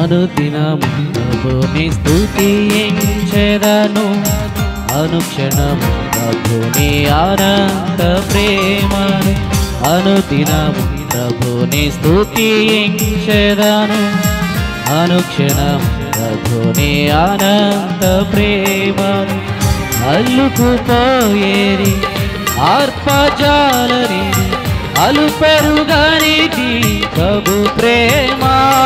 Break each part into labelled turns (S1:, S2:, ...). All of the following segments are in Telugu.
S1: అనుదినము ప్రభుని స్తుతించెదను అనుక్షణము ప్రభుని ఆనంద ప్రేమను అనుదినము ప్రభుని స్తుతించెదను అనుక్షణం ప్రభుని ఆనంద ప్రేమను అల్లుకుపోయేరి ఆర్పజాలని అలు పెరుగనిది ప్రభు ప్రేమ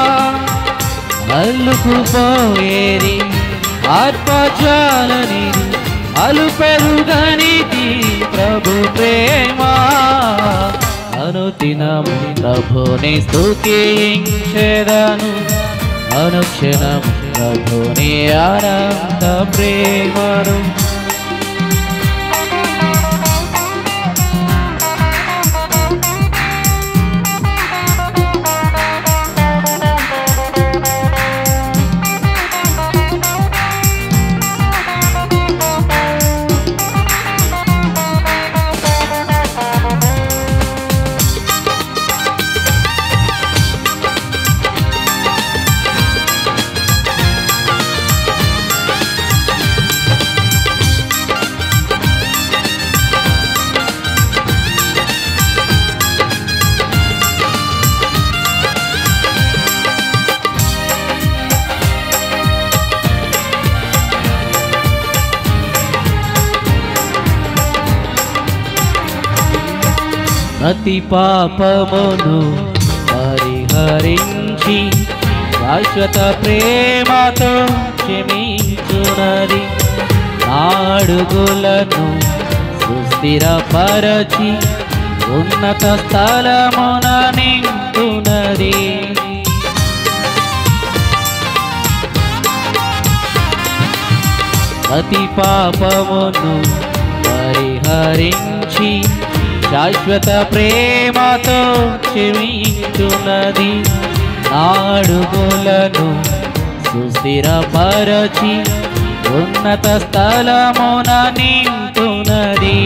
S1: అల్లుకుపోయేరి ఆర్పజాలని అలు పెరుగనిది ప్రభు ప్రేమ అనుదినము ప్రభుని స్తుతించెదను అనుక్షణం ప్రభుని ఆనంద ప్రేమను ప్రతి పాపమును పరిహరించి శాశ్వత ప్రేమతో క్షమించునది నాడుగులను సుస్థిరపరచి ఉన్నత స్థలమున నింపునది ప్రతి పాపమును పరిహరించి శాశ్వత ప్రేమతో క్షమించున్నది నాడుగులను సుస్థిరపరచి ఉన్నత స్థలమున నింపునది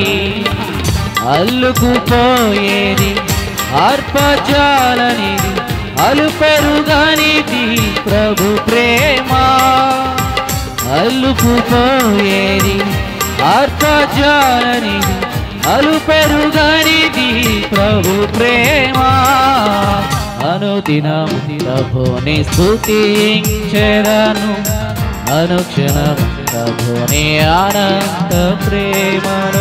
S1: అల్లుకుపోయేది ఆర్పజాలనిది అలుపెరుగనిది ప్రభు ప్రేమ అల్లుకుపోయేది ఆర్పజాలనిది అలుపెరుగనిది ప్రభు ప్రేమ అనుదినము ప్రభుని స్తుతించెదను అనుక్షణం ప్రభుని ఆనంద ప్రేమను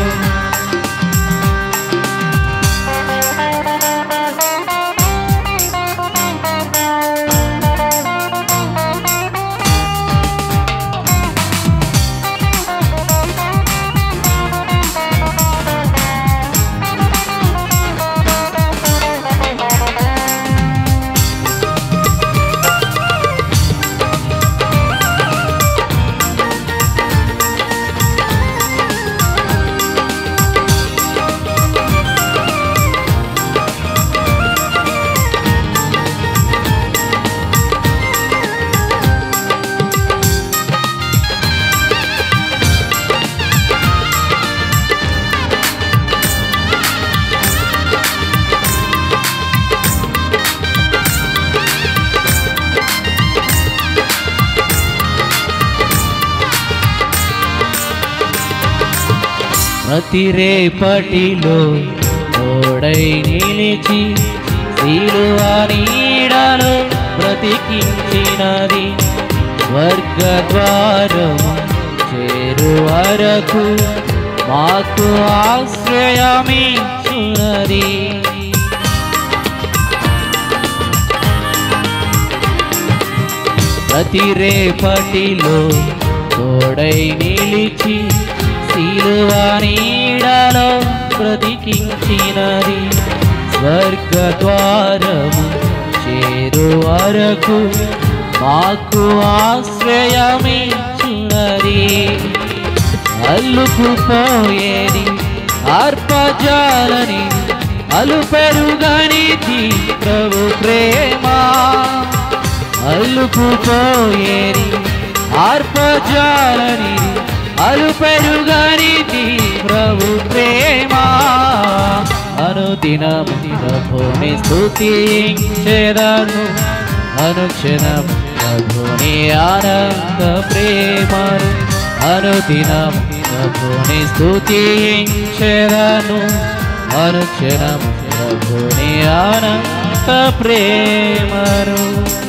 S1: ప్రతి రేపటిలో తోడై నిలిచి శిలువ నీడలో బ్రతికించినది స్వర్గ ద్వారము చేరు వరకు మాకు ఆశ్రయమిచ్చున్నది ప్రతి రేపటిలో తోడై నిలిచి శిలువ నీడలో బ్రతికించినది స్వర్గ ద్వారము చేరు వరకు మాకు ఆశ్రయమిచ్చున్నది అల్లుకుపోయేది ఆర్పజాలని అలు పెరుగనిది ప్రభు ప్రేమ అల్లుకుపోయేది ఆర్పజాలని అలు పెరుగనిది ప్రభు ప్రేమ అనుదినము ప్రభుని స్తుతించెదను అనుక్షణం ప్రభుని ఆనంద ప్రేమను అనుదినం ప్రభుని స్తుతించెదను అనుక్షణం ప్రభుని ఆనంద ప్రేమను